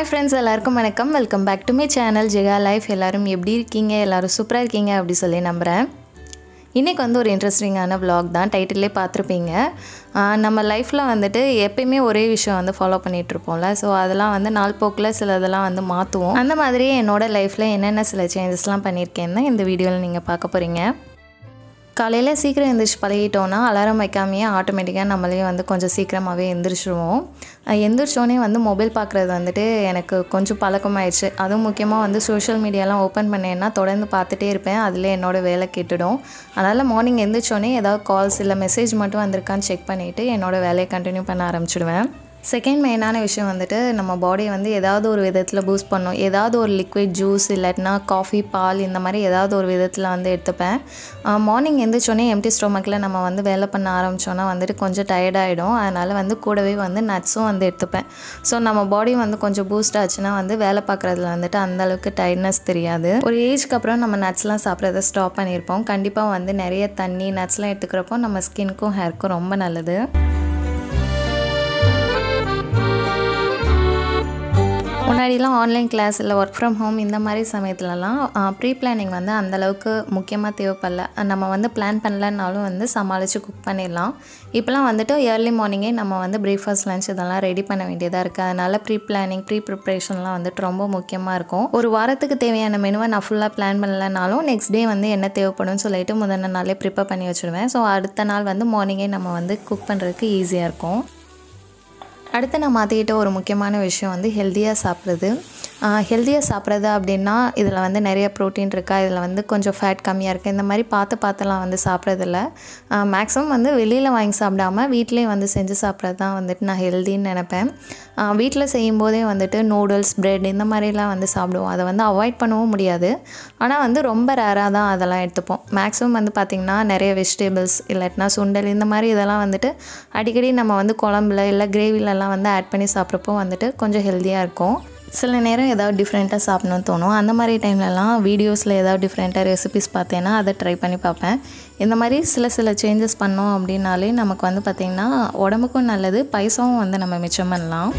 friends எல்லாருக்கும் வணக்கம் welcome back to my channel Jega life எல்லாரும் எப்படி இருக்கீங்க எல்லாரும் சூப்பராக இருக்கீங்க அப்படி சொல்லி நம்புகிறேன் இன்றைக்கி வந்து ஒரு இன்ட்ரெஸ்டிங்கான vlog தான் டைட்டிலே பார்த்துருப்பீங்க ஆஹ் நம்ம லைஃப்பில் வந்துட்டு எப்பயுமே ஒரே விஷயம் வந்து ஃபாலோ பண்ணிகிட்ருப்போம்ல ஸோ அதெல்லாம் வந்து நாள் போக்கில் சில இதெல்லாம் வந்து மாற்றுவோம் அந்த மாதிரியே என்னோடய லைஃப்பில் என்னென்ன சில சேஞ்சஸ்லாம் பண்ணியிருக்கேன்னு இந்த வீடியோவில் நீங்கள் பார்க்க போகிறீங்க காலையில் சீக்கிரம் எந்திரிச்சு பழகிட்டோன்னா அலாரம் வைக்காமையே ஆட்டோமேட்டிக்காக நம்மளே வந்து கொஞ்சம் சீக்கிரமாகவே எந்திரிச்சிருவோம் அஹ் எந்திரிச்சோடனே வந்து மொபைல் பார்க்குறது வந்துட்டு எனக்கு கொஞ்சம் பழக்கமாயிடுச்சு அதுவும் முக்கியமாக வந்து சோஷியல் மீடியாலாம் ஓப்பன் பண்ணேன்னா தொடர்ந்து பார்த்துட்டே இருப்பேன் அதில் என்னோடய வேலை கெட்டுடும் அதனால் மார்னிங் எந்திரிச்சோடனே ஏதாவது கால்ஸ் இல்லை மெசேஜ் மட்டும் வந்திருக்கான்னு செக் பண்ணிவிட்டு என்னோடய வேலையை கண்டினியூ பண்ண ஆரம்பிச்சிடுவேன் செகண்ட் மெயினான விஷயம் வந்துட்டு நம்ம பாடியை வந்து ஏதாவது ஒரு விதத்தில் பூஸ்ட் பண்ணும் ஏதாவது ஒரு லிக்விட் ஜூஸ் இல்லாட்டினா காஃபி பால் இந்த மாதிரி ஏதாவது ஒரு விதத்தில் வந்து எடுத்துப்பேன் மார்னிங் எந்திரிச்சோடனே எம்டி ஸ்டொமக்கில் நம்ம வந்து வேலை பண்ண ஆரம்பித்தோன்னா வந்துட்டு கொஞ்சம் டயர்டாகிடும் அதனால் வந்து கூடவே வந்து நட்ஸும் வந்து எடுத்துப்பேன் ஸோ நம்ம பாடி வந்து கொஞ்சம் பூஸ்ட் ஆச்சுன்னா வந்து வேலை பார்க்குறதுல வந்துட்டு அந்த அளவுக்கு டயர்ட்னஸ் தெரியாது ஒரு ஏஜ்க்கு அப்புறம் நம்ம நட்ஸ்லாம் சாப்பிட்றத ஸ்டாப் பண்ணியிருப்போம் கண்டிப்பாக வந்து நிறைய தண்ணி நட்ஸ்லாம் எடுத்துக்கிறப்போ நம்ம ஸ்கின்க்கும் ஹேர்க்கும் ரொம்ப நல்லது முன்னாடிலாம் ஆன்லைன் கிளாஸ் இல்லை ஒர்க் ஃப்ரம் ஹோம் இந்த மாதிரி சமயத்துலலாம் ப்ரீ பிளானிங் வந்து அந்தளவுக்கு முக்கியமாக தேவைப்படல நம்ம வந்து பிளான் பண்ணலனாலும் வந்து சமாளித்து குக் பண்ணிடலாம் இப்போலாம் வந்துட்டு ஏர்லி மார்னிங்கே நம்ம வந்து பிரேக்ஃபாஸ்ட் லஞ்ச் இதெல்லாம் ரெடி பண்ண வேண்டியதாக இருக்குது அதனால் ப்ரீ பிளானிங் ப்ரீ ப்ரிப்ரேஷன்லாம் வந்துட்டு ரொம்ப முக்கியமாக இருக்கும் ஒரு வாரத்துக்கு தேவையான மெனுவை நான் ஃபுல்லாக பிளான் பண்ணலனாலும் நெக்ஸ்ட் டே வந்து என்ன தேவைப்படும்னு சொல்லிட்டு முதல்ல நாளே ப்ரிப்பேர் பண்ணி வச்சுருவேன் ஸோ அடுத்த நாள் வந்து மார்னிங்கே நம்ம வந்து குக் பண்ணுறதுக்கு ஈஸியாக இருக்கும் அடுத்து நான் மாற்றிக்கிட்ட ஒரு முக்கியமான விஷயம் வந்து ஹெல்த்தியாக சாப்பிட்றது ஹெல்த்தியாக சாப்பிட்றது அப்படின்னா இதில் வந்து நிறைய ப்ரோட்டீன் இருக்கா இதில் வந்து கொஞ்சம் ஃபேட் கம்மியாக இருக்குது இந்த மாதிரி பார்த்து பார்த்துலாம் வந்து சாப்பிட்றதில்ல மேக்ஸிமம் வந்து வெளியில் வாங்கி சாப்பிடாம வீட்டிலேயே வந்து செஞ்சு சாப்பிட்றது தான் வந்துட்டு நான் ஹெல்த்தின்னு நினப்பேன் வீட்டில் செய்யும்போதே வந்துட்டு நூடுல்ஸ் பிரெட் இந்த மாதிரிலாம் வந்து சாப்பிடுவோம் அதை வந்து அவாய்ட் பண்ணவும் முடியாது ஆனால் வந்து ரொம்ப ரேராக தான் அதெல்லாம் எடுத்துப்போம் மேக்ஸிமம் வந்து பார்த்திங்கன்னா நிறைய வெஜிடபிள்ஸ் இல்லாட்டினா சுண்டல் இந்த மாதிரி இதெல்லாம் வந்துட்டு அடிக்கடி நம்ம வந்து குழம்புல இல்லை கிரேவிலலாம் வந்து ஆட் பண்ணி சாப்பிட்றப்போ வந்துட்டு கொஞ்சம் ஹெல்த்தியாக இருக்கும் சில நேரம் ஏதாவது டிஃப்ரெண்ட்டாக சாப்பிடணும்னு தோணும் அந்த மாதிரி டைம்லலாம் வீடியோஸில் ஏதாவது டிஃப்ரெண்ட்டாக ரெசிபிஸ் பார்த்தேன்னா அதை ட்ரை பண்ணி பார்ப்பேன் இந்த மாதிரி சில சில சேஞ்சஸ் பண்ணோம் அப்படின்னாலே நமக்கு வந்து பார்த்திங்கன்னா உடம்புக்கும் நல்லது பைசாவும் வந்து நம்ம மிச்சம் பண்ணலாம்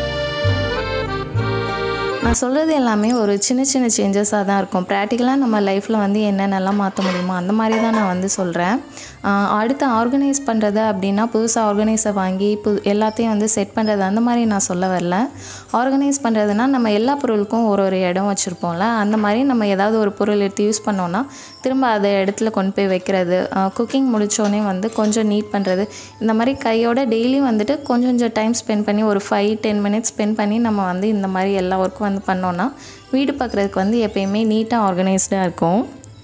நான் சொல்கிறது எல்லாமே ஒரு சின்ன சின்ன சேஞ்சஸாக தான் இருக்கும் ப்ராக்டிக்கலாக நம்ம லைஃப்பில் வந்து என்னென்னலாம் மாற்ற முடியுமோ அந்த மாதிரி தான் நான் வந்து சொல்கிறேன் அடுத்து ஆர்கனைஸ் பண்ணுறது அப்படின்னா புதுசாக ஆர்கனைஸை வாங்கி பு எல்லாத்தையும் வந்து செட் பண்ணுறது அந்த மாதிரி நான் சொல்ல வரல ஆர்கனைஸ் பண்ணுறதுனா நம்ம எல்லா பொருளுக்கும் ஒரு ஒரு இடம் வச்சுருப்போம்ல அந்த மாதிரி நம்ம ஏதாவது ஒரு பொருள் எடுத்து யூஸ் பண்ணோன்னா திரும்ப அதை இடத்துல கொண்டு போய் வைக்கிறது குக்கிங் முடித்தோடனே வந்து கொஞ்சம் நீட் பண்ணுறது இந்த மாதிரி கையோட டெய்லி வந்துட்டு கொஞ்சம் கொஞ்சம் டைம் ஸ்பெண்ட் பண்ணி ஒரு ஃபைவ் டென் மினிட்ஸ் ஸ்பெண்ட் பண்ணி நம்ம வந்து இந்த மாதிரி எல்லா ஒர்க்கும் வந்து பண்ணோன்னா வீடு பார்க்குறதுக்கு வந்து எப்பயுமே நீட்டாக ஆர்கனைஸ்டாக இருக்கும்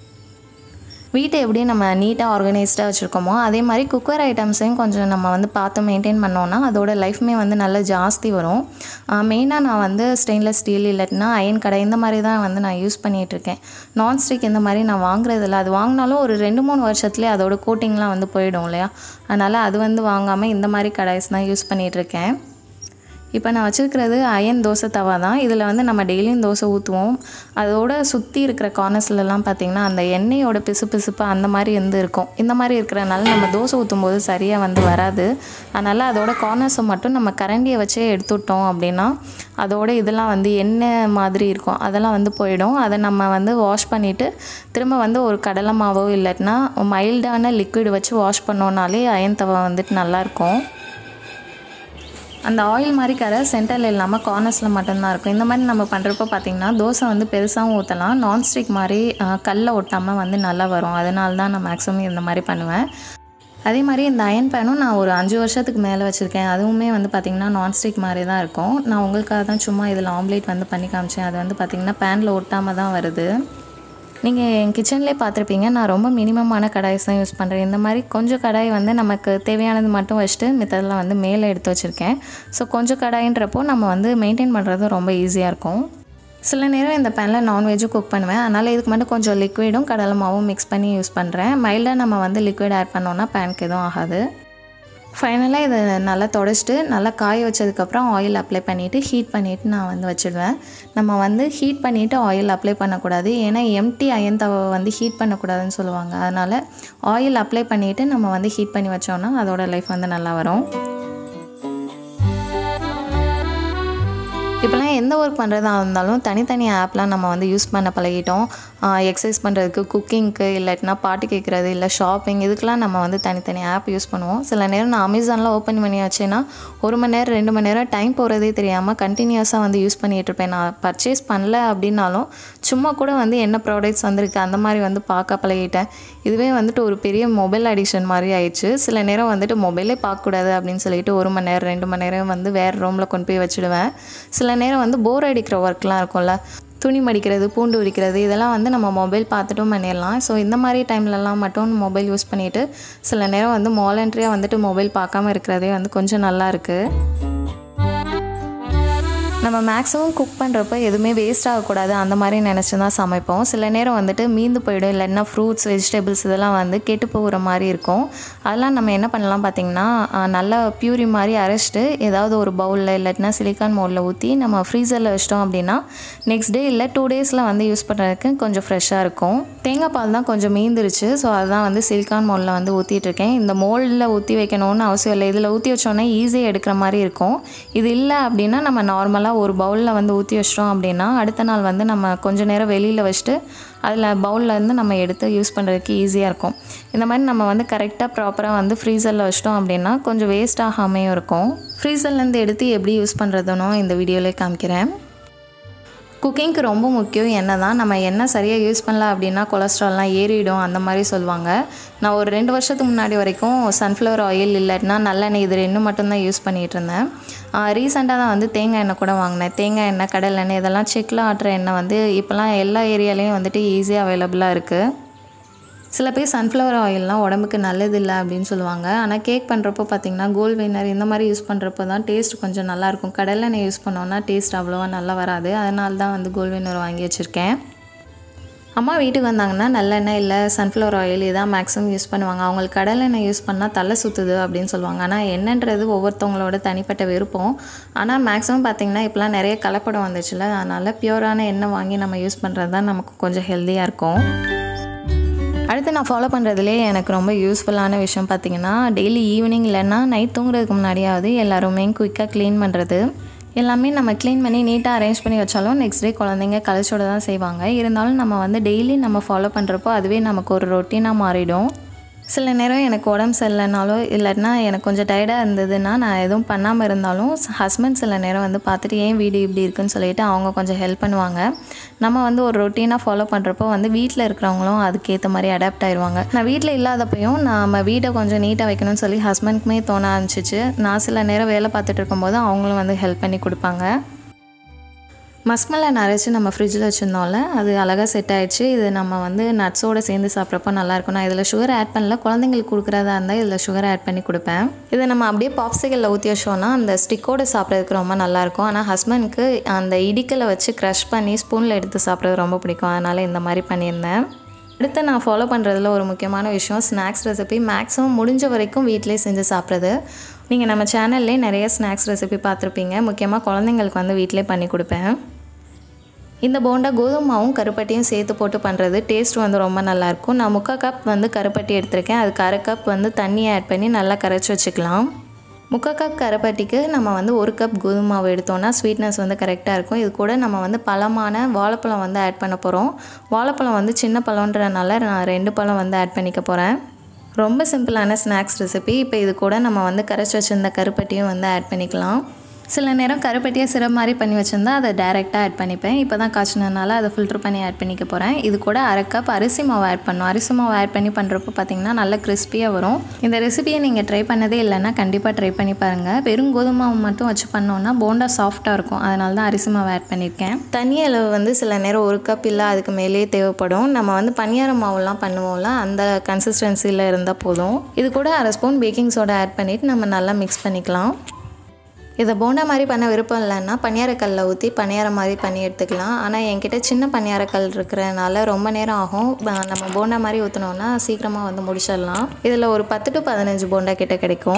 வீட்டை எப்படி நம்ம நீட்டாக ஆர்கனைஸ்டாக வச்சுருக்கோமோ அதே மாதிரி குக்கர் ஐட்டம்ஸையும் கொஞ்சம் நம்ம வந்து பார்த்து மெயின்டைன் பண்ணோன்னா அதோட லைஃப்மே வந்து நல்லா ஜாஸ்தி வரும் மெயினாக நான் வந்து ஸ்டெயின்லெஸ் ஸ்டீல் இல்லாட்டினா அயன் கடை இந்த மாதிரி தான் வந்து நான் யூஸ் பண்ணிகிட்ருக்கேன் நான்ஸ்டிக் இந்த மாதிரி நான் வாங்குறதில்ல அது வாங்கினாலும் ஒரு ரெண்டு மூணு வருஷத்துலேயே அதோட கோட்டிங்லாம் வந்து போயிடும் இல்லையா அதனால் அது வந்து வாங்காமல் இந்த மாதிரி கடாய்ஸ் தான் யூஸ் பண்ணிகிட்ருக்கேன் இப்போ நான் வச்சுருக்கிறது அயன் தோசை தவா தான் இதில் வந்து நம்ம டெய்லியும் தோசை ஊற்றுவோம் அதோட சுற்றி இருக்கிற கார்னர்ஸ்லலாம் பார்த்திங்கன்னா அந்த எண்ணெயோட பிசு பிசுப்பு அந்த மாதிரி வந்து இருக்கும் இந்த மாதிரி இருக்கிறனால நம்ம தோசை ஊற்றும் போது சரியாக வந்து வராது அதனால் அதோட கார்னர்ஸை மட்டும் நம்ம கரண்டியை வச்சே எடுத்துட்டோம் அப்படின்னா அதோட இதெல்லாம் வந்து எண்ணெய் மாதிரி இருக்கும் அதெல்லாம் வந்து போயிடும் அதை நம்ம வந்து வாஷ் பண்ணிவிட்டு திரும்ப வந்து ஒரு கடலை மாவோ இல்லாட்டினா மைல்டான லிக்விட் வச்சு வாஷ் பண்ணோன்னாலே அயன் தவா வந்துட்டு நல்லாயிருக்கும் அந்த ஆயில் மாதிரி கரை சென்டரில் இல்லாமல் கார்னர்ஸில் மட்டும்தான் இருக்கும் இந்த மாதிரி நம்ம பண்ணுறப்ப பார்த்திங்கன்னா தோசை வந்து பெருசாகவும் ஊற்றலாம் நான்ஸ்டிக் மாதிரி கல்லை ஒட்டாமல் வந்து நல்லா வரும் அதனால தான் நான் மேக்ஸிமம் இந்த மாதிரி பண்ணுவேன் அதே மாதிரி இந்த அயன் பேனும் நான் ஒரு அஞ்சு வருஷத்துக்கு மேலே வச்சுருக்கேன் அதுவுமே வந்து பார்த்திங்கன்னா நான்ஸ்டிக் மாதிரி தான் இருக்கும் நான் உங்களுக்காக தான் சும்மா இதில் ஆம்லேட் வந்து பண்ணி காமிச்சேன் அது வந்து பார்த்திங்கன்னா பேனில் ஒட்டாமல் தான் வருது நீங்கள் என் கிச்சன்லேயே பார்த்துருப்பீங்க நான் ரொம்ப மினிமமான கடாய்ஸ் தான் யூஸ் பண்ணுறேன் இந்த மாதிரி கொஞ்சம் கடாய் வந்து நமக்கு தேவையானது மட்டும் வச்சுட்டு மித்ததெல்லாம் வந்து மேலே எடுத்து வச்சுருக்கேன் ஸோ கொஞ்சம் கடாயின்றப்போ நம்ம வந்து மெயின்டைன் பண்ணுறது ரொம்ப ஈஸியாக இருக்கும் சில நேரம் இந்த பேனில் நான்வெஜ்ஜும் குக் பண்ணுவேன் அதனால் இதுக்கு மட்டும் கொஞ்சம் லிக்விடும் கடலை மாவும் மிக்ஸ் பண்ணி யூஸ் பண்ணுறேன் மைல்டாக நம்ம வந்து லிக்விட் ஆட் பண்ணோன்னா பேனுக்கு எதுவும் ஆகாது ஃபைனலாக இதை நல்லா தொடச்சிட்டு நல்லா காய வச்சதுக்கப்புறம் ஆயில் அப்ளை பண்ணிவிட்டு ஹீட் பண்ணிவிட்டு நான் வந்து வச்சுடுவேன் நம்ம வந்து ஹீட் பண்ணிவிட்டு ஆயில் அப்ளை பண்ணக்கூடாது ஏன்னா எம்டி அயன் தவை வந்து ஹீட் பண்ணக்கூடாதுன்னு சொல்லுவாங்க அதனால் ஆயில் அப்ளை பண்ணிவிட்டு நம்ம வந்து ஹீட் பண்ணி வச்சோன்னா அதோட லைஃப் வந்து நல்லா வரும் இப்போலாம் எந்த ஒர்க் பண்ணுறதா இருந்தாலும் தனித்தனி ஆப்லாம் நம்ம வந்து யூஸ் பண்ண பழகிட்டோம் எக்ஸசைஸ் பண்ணுறதுக்கு குக்கிங்க்கு இல்லாட்டினா பாட்டு கேட்குறது இல்லை ஷாப்பிங் இதுக்கெலாம் நம்ம வந்து தனித்தனி ஆப் யூஸ் பண்ணுவோம் சில நேரம் நான் அமேசானில் ஓப்பன் பண்ணி வச்சேன்னா ஒரு மணி நேரம் ரெண்டு மணி நேரம் டைம் போகிறதே தெரியாமல் கண்டினியூஸாக வந்து யூஸ் பண்ணிகிட்டு இருப்பேன் நான் பர்ச்சேஸ் பண்ணல அப்படின்னாலும் சும்மா கூட வந்து என்ன ப்ராடக்ட்ஸ் வந்திருக்கு அந்த மாதிரி வந்து பார்க்க பழகிட்டேன் இதுவே வந்துட்டு ஒரு பெரிய மொபைல் அடிக்ஷன் மாதிரி ஆயிடுச்சு சில நேரம் வந்துட்டு மொபைலே பார்க்கக்கூடாது அப்படின்னு சொல்லிட்டு ஒரு மணி நேரம் ரெண்டு மணி நேரம் வந்து வேறு ரூமில் கொண்டு போய் வச்சுடுவேன் சில நேரம் வந்து போர் அடிக்கிற ஒர்க்லாம் இருக்கும்ல துணி மடிக்கிறது பூண்டு உரிக்கிறது இதெல்லாம் வந்து நம்ம மொபைல் பார்த்துட்டும் பண்ணிடலாம் ஸோ இந்த மாதிரி டைம்லலாம் மட்டும் மொபைல் யூஸ் பண்ணிவிட்டு சில நேரம் வந்து வாலண்ட்ரியாக வந்துட்டு மொபைல் பார்க்காம இருக்கிறதே வந்து கொஞ்சம் நல்லா இருக்குது நம்ம மேக்ஸிமம் குக் பண்ணுறப்ப எதுவுமே வேஸ்ட் ஆகக்கூடாது அந்த மாதிரி நினச்சி தான் சமைப்போம் சில நேரம் வந்துட்டு மீந்து போயிடும் இல்லைன்னா ஃப்ரூட்ஸ் வெஜிடபிள்ஸ் இதெல்லாம் வந்து கெட்டு போகிற மாதிரி இருக்கும் அதெல்லாம் நம்ம என்ன பண்ணலாம் பார்த்திங்கன்னா நல்லா பியூரி மாதிரி அரைச்சிட்டு ஏதாவது ஒரு பவுலில் இல்லாட்டினா சிலிக்கான் மோலில் ஊற்றி நம்ம ஃப்ரீசரில் வச்சிட்டோம் அப்படின்னா நெக்ஸ்ட் டே இல்லை டூ டேஸில் வந்து யூஸ் பண்ணுறதுக்கு கொஞ்சம் ஃப்ரெஷ்ஷாக இருக்கும் தேங்காய் பால் தான் கொஞ்சம் மீந்துருச்சு ஸோ அதுதான் வந்து சிலிக்கான் மோலில் வந்து ஊற்றிட்டு இருக்கேன் இந்த மோல்டில் ஊற்றி வைக்கணும்னு அவசியம் இல்லை இதில் ஊற்றி வச்சோன்னே ஈஸியாக எடுக்கிற மாதிரி இருக்கும் இது இல்லை அப்படின்னா நம்ம நார்மலாக ஒரு பவுலில் வந்து ஊற்றி வச்சிட்டோம் அப்படின்னா அடுத்த நாள் வந்து நம்ம கொஞ்ச நேரம் வெளியில் வச்சுட்டு அதில் பவுலில் இருந்து நம்ம எடுத்து யூஸ் பண்ணுறதுக்கு ஈஸியாக இருக்கும் இந்த மாதிரி நம்ம வந்து கரெக்டாக ப்ராப்பராக வந்து ஃப்ரீசரில் வச்சிட்டோம் அப்படின்னா கொஞ்சம் வேஸ்ட் ஆகாமையும் இருக்கும் ஃப்ரீசர்லேருந்து எடுத்து எப்படி யூஸ் பண்ணுறதுனோ இந்த வீடியோலேயே காமிக்கிறேன் குக்கிங்க்கு ரொம்ப முக்கியம் எண்ணெய் தான் நம்ம எண்ணெய் சரியாக யூஸ் பண்ணல அப்படின்னா கொலஸ்ட்ரால்லாம் ஏறிடும் அந்த மாதிரி சொல்லுவாங்க நான் ஒரு ரெண்டு வருஷத்துக்கு முன்னாடி வரைக்கும் சன்ஃப்ளவர் ஆயில் இல்லாட்டினா நல்லெண்ணெய் இது ரெண்டும் மட்டும்தான் யூஸ் பண்ணிகிட்டு இருந்தேன் ரீசெண்டாக தான் வந்து தேங்காய் எண்ணெய் கூட வாங்கினேன் தேங்காய் எண்ணெய் கடல் எண்ணெய் இதெல்லாம் செக்கில் ஆட்டுற எண்ணெய் வந்து இப்போலாம் எல்லா ஏரியாலேயும் வந்துட்டு ஈஸியாக அவைலபிளாக இருக்குது சில பேர் சன்ஃப்ளவர் ஆயில்லாம் உடம்புக்கு நல்லது இல்லை அப்படின்னு சொல்லுவாங்க ஆனால் கேக் பண்ணுறப்போ பார்த்திங்கன்னா கோல்ட் வின்னர் இந்த மாதிரி யூஸ் பண்ணுறப்போ தான் டேஸ்ட் கொஞ்சம் நல்லாயிருக்கும் கடலெண்ணெய் யூஸ் பண்ணோன்னா டேஸ்ட் அவ்வளோவா நல்லா வராது அதனால தான் வந்து கோல்ட் வின்னர் வாங்கி வச்சுருக்கேன் அம்மா வீட்டுக்கு வந்தாங்கன்னா நல்லெண்ணெய் இல்லை சன்ஃப்ளவர் ஆயில் இதான் மேக்ஸிமம் யூஸ் பண்ணுவாங்க அவங்களுக்கு கடலெண்ணெய் யூஸ் பண்ணால் தலை சுற்றுது அப்படின்னு சொல்லுவாங்க ஆனால் என்னன்றது ஒவ்வொருத்தவங்களோட தனிப்பட்ட விருப்பம் ஆனால் மேக்ஸிமம் பார்த்திங்கன்னா இப்போலாம் நிறைய கலப்படம் வந்துச்சுல அதனால் பியூரான எண்ணெய் வாங்கி நம்ம யூஸ் பண்ணுறது தான் நமக்கு கொஞ்சம் ஹெல்த்தியாக இருக்கும் அடுத்து நான் ஃபாலோ பண்ணுறதுலே எனக்கு ரொம்ப யூஸ்ஃபுல்லான விஷயம் பார்த்திங்கன்னா டெய்லி ஈவினிங் இல்லைன்னா நைட் தூங்குறதுக்கு முன்னாடியாவது எல்லாருமே குயிக்காக க்ளீன் பண்ணுறது எல்லாமே நம்ம க்ளீன் பண்ணி நீட்டாக அரேஞ்ச் பண்ணி வச்சாலும் நெக்ஸ்ட் டே குழந்தைங்க கழிச்சோட தான் செய்வாங்க இருந்தாலும் நம்ம வந்து டெய்லி நம்ம ஃபாலோ பண்ணுறப்போ அதுவே நமக்கு ஒரு ரொட்டீனாக மாறிடும் சில நேரம் எனக்கு உடம்பு சரியில்லைனாலோ இல்லைன்னா எனக்கு கொஞ்சம் டயர்டாக இருந்ததுன்னா நான் எதுவும் பண்ணாமல் இருந்தாலும் ஹஸ்பண்ட் சில நேரம் வந்து பார்த்துட்டு ஏன் வீடு இப்படி இருக்குன்னு சொல்லிட்டு அவங்க கொஞ்சம் ஹெல்ப் பண்ணுவாங்க நம்ம வந்து ஒரு ரொட்டீனாக ஃபாலோ பண்ணுறப்போ வந்து வீட்டில் இருக்கிறவங்களும் அதுக்கேற்ற மாதிரி அடாப்ட் ஆயிடுவாங்க நான் வீட்டில் இல்லாதப்பையும் நம்ம வீட்டை கொஞ்சம் நீட்டாக வைக்கணும்னு சொல்லி ஹஸ்பண்ட்க்குமே தோண ஆரம்பிச்சிச்சு நான் சில நேரம் வேலை பார்த்துட்டு இருக்கும்போது அவங்களும் வந்து ஹெல்ப் பண்ணி கொடுப்பாங்க மஸ்மெல்லாம் அரைச்சி நம்ம ஃப்ரிட்ஜில் வச்சுருந்தோம்ல அது அழகாக செட் ஆகிடுச்சு இது நம்ம வந்து நட்ஸோடு சேர்ந்து சாப்பிட்றப்போ நல்லாயிருக்கும் நான் இதில் சுகர் ஆட் பண்ணல குழந்தைங்களுக்கு கொடுக்குறதா இருந்தால் இதில் சுகர் ஆட் பண்ணி கொடுப்பேன் இதை நம்ம அப்படியே பாப்சிகளில் ஊற்றி வச்சோன்னா அந்த ஸ்டிக்கோடு சாப்பிட்றதுக்கு ரொம்ப நல்லாயிருக்கும் ஆனால் ஹஸ்பண்ட்க்கு அந்த இடிக்கலை வச்சு க்ரஷ் பண்ணி ஸ்பூனில் எடுத்து சாப்பிட்றது ரொம்ப பிடிக்கும் அதனால் இந்த மாதிரி பண்ணியிருந்தேன் அடுத்து நான் ஃபாலோ பண்ணுறதுல ஒரு முக்கியமான விஷயம் ஸ்நாக்ஸ் ரெசிபி மேக்ஸிமம் முடிஞ்ச வரைக்கும் வீட்டிலே செஞ்சு சாப்பிட்றது நீங்கள் நம்ம சேனல்லே நிறைய ஸ்நாக்ஸ் ரெசிபி பார்த்துருப்பீங்க முக்கியமாக குழந்தைங்களுக்கு வந்து வீட்டிலே பண்ணி கொடுப்பேன் இந்த போண்டா கோதுமாவும் கருப்பட்டியும் சேர்த்து போட்டு பண்ணுறது டேஸ்ட் வந்து ரொம்ப நல்லாயிருக்கும் நான் முக்கால் கப் வந்து கருப்பட்டி எடுத்திருக்கேன் அதுக்கு அரை கப் வந்து தண்ணி ஆட் பண்ணி நல்லா கரைச்சி வச்சுக்கலாம் முக்கால் கப் கருப்பட்டிக்கு நம்ம வந்து ஒரு கப் கோதுமை மாவு எடுத்தோன்னா ஸ்வீட்னஸ் வந்து கரெக்டாக இருக்கும் இது கூட நம்ம வந்து பழமான வாழைப்பழம் வந்து ஆட் பண்ண போகிறோம் வாழைப்பழம் வந்து சின்ன பழன்றனால நான் ரெண்டு பழம் வந்து ஆட் பண்ணிக்க போகிறேன் ரொம்ப சிம்பிளான ஸ்நாக்ஸ் ரெசிபி இப்போ இது கூட நம்ம வந்து கரைச்சி வச்சுருந்த கருப்பட்டியும் வந்து ஆட் பண்ணிக்கலாம் சில நேரம் கருப்பட்டியை சிரப் மாதிரி பண்ணி வச்சுருந்தா அதை டைரெக்டாக ஆட் பண்ணிப்பேன் இப்போ தான் காய்ச்சினதுனால அதை ஃபில்ட்ரு பண்ணி ஆட் பண்ணிக்க போகிறேன் இது கூட அரை கப் அரிசி மாவு ஆட் பண்ணும் அரிசி மாவு ஆட் பண்ணி பண்ணுறப்போ பார்த்திங்கன்னா நல்ல கிறிஸ்பியாக வரும் இந்த ரெசிபியை நீங்கள் ட்ரை பண்ணதே இல்லைன்னா கண்டிப்பாக ட்ரை பண்ணி பாருங்கள் வெறும் கோதுமை மாவு மட்டும் வச்சு பண்ணோன்னா போண்டா சாஃப்ட்டாக இருக்கும் அதனால தான் அரிசி மாவு ஆட் பண்ணியிருக்கேன் தண்ணி அளவு வந்து சில நேரம் ஒரு கப் இல்லை அதுக்கு மேலேயே தேவைப்படும் நம்ம வந்து பனியார மாவுலாம் பண்ணுவோம்ல அந்த கன்சிஸ்டன்சியில் இருந்தால் போதும் இது கூட அரை ஸ்பூன் பேக்கிங் சோடா ஆட் பண்ணிவிட்டு நம்ம நல்லா மிக்ஸ் பண்ணிக்கலாம் இதை போண்டா மாதிரி பண்ண விருப்பம் இல்லைன்னா பணியாரக்கல்ல ஊற்றி பணியாரம் மாதிரி பண்ணி எடுத்துக்கலாம் ஆனால் என்கிட்ட சின்ன பணியாரக்கல் இருக்கிறனால ரொம்ப நேரம் ஆகும் ப- நம்ம போண்டா மாதிரி ஊற்றினோன்னா சீக்கிரமாக வந்து முடிச்சிடலாம் இதில் ஒரு பத்து டு பதினஞ்சு போண்டா கிட்ட கிடைக்கும்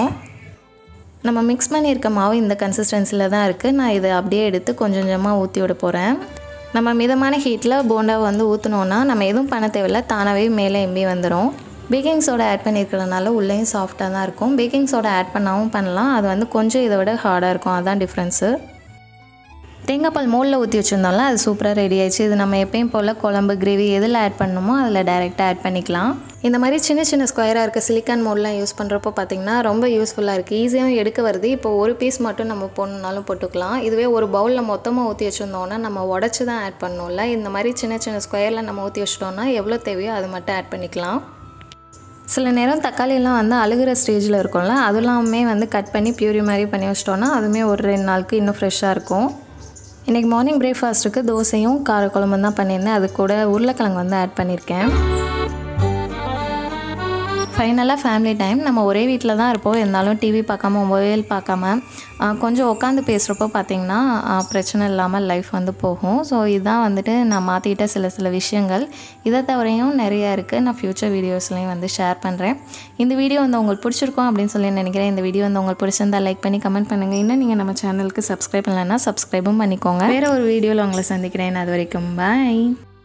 நம்ம மிக்ஸ் பண்ணியிருக்க மாவு இந்த கன்சிஸ்டன்சியில் தான் இருக்குது நான் இதை அப்படியே எடுத்து கொஞ்சம் கொஞ்சமாக ஊற்றி விட போகிறேன் நம்ம மிதமான ஹீட்டில் போண்டா வந்து ஊற்றினோன்னா நம்ம எதுவும் பண்ண தேவையில்ல தானாகவே மேலே எம்பி வந்துடும் பேக்கிங் சோடா ஆட் பண்ணியிருக்கிறதுனால உள்ளேயும் சாஃப்டாக தான் இருக்கும் பேக்கிங் சோடா ஆட் பண்ணாவும் பண்ணலாம் அது வந்து கொஞ்சம் இதை விட ஹார்டாக இருக்கும் அதுதான் டிஃப்ரென்ஸு தேங்காய் பால் மோலில் ஊற்றி வச்சுருந்தோம்ல அது சூப்பராக ரெடி ஆயிடுச்சு இது நம்ம எப்பயும் போல் குழம்பு கிரேவி எதில் ஆட் பண்ணணுமோ அதில் டைரெக்டாக ஆட் பண்ணிக்கலாம் இந்த மாதிரி சின்ன சின்ன ஸ்கொயராக இருக்க சிலிக்கான் மோட்லாம் யூஸ் பண்ணுறப்போ பார்த்திங்கன்னா ரொம்ப யூஸ்ஃபுல்லாக இருக்குது ஈஸியாகவும் எடுக்க வருது இப்போ ஒரு பீஸ் மட்டும் நம்ம போடணுனாலும் போட்டுக்கலாம் இதுவே ஒரு பவுலில் மொத்தமாக ஊற்றி வச்சுருந்தோன்னா நம்ம உடச்சி தான் ஆட் பண்ணணும்ல இந்த மாதிரி சின்ன சின்ன ஸ்கொயரில் நம்ம ஊற்றி வச்சிட்டோம்னா எவ்வளோ தேவையோ அது மட்டும் ஆட் பண்ணிக்கலாம் சில நேரம் தக்காளியெல்லாம் வந்து அழுகிற ஸ்டேஜில் இருக்கும்ல அதெல்லாமே வந்து கட் பண்ணி பியூரி மாதிரி பண்ணி வச்சிட்டோன்னா அதுவுமே ஒரு ரெண்டு நாளுக்கு இன்னும் ஃப்ரெஷ்ஷாக இருக்கும் இன்றைக்கி மார்னிங் பிரேக்ஃபாஸ்ட்டுக்கு தோசையும் காரக்குழம்பும் தான் பண்ணியிருந்தேன் அது கூட உருளைக்கிழங்கு வந்து ஆட் பண்ணியிருக்கேன் ஃபைனலாக ஃபேமிலி டைம் நம்ம ஒரே வீட்டில் தான் இருப்போம் இருந்தாலும் டிவி பார்க்காம மொபைல் பார்க்காம கொஞ்சம் உட்காந்து பேசுகிறப்போ பார்த்திங்கன்னா பிரச்சனை இல்லாமல் லைஃப் வந்து போகும் ஸோ இதுதான் வந்துட்டு நான் மாற்றிக்கிட்ட சில சில விஷயங்கள் இதை தவிரையும் நிறையா இருக்குது நான் ஃப்யூச்சர் வீடியோஸ்லையும் வந்து ஷேர் பண்ணுறேன் இந்த வீடியோ வந்து உங்களுக்கு பிடிச்சிருக்கும் அப்படின்னு சொல்லி நினைக்கிறேன் இந்த வீடியோ வந்து உங்களுக்கு பிடிச்சிருந்தா லைக் பண்ணி கமெண்ட் பண்ணுங்கள் இன்னும் நீங்கள் நம்ம சேனலுக்கு சப்ஸ்கிரைப் பண்ணலைன்னா சப்ஸ்கிரைபும் பண்ணிக்கோங்க வேறு ஒரு வீடியோவில் உங்களை சந்திக்கிறேன் அது வரைக்கும் பாய்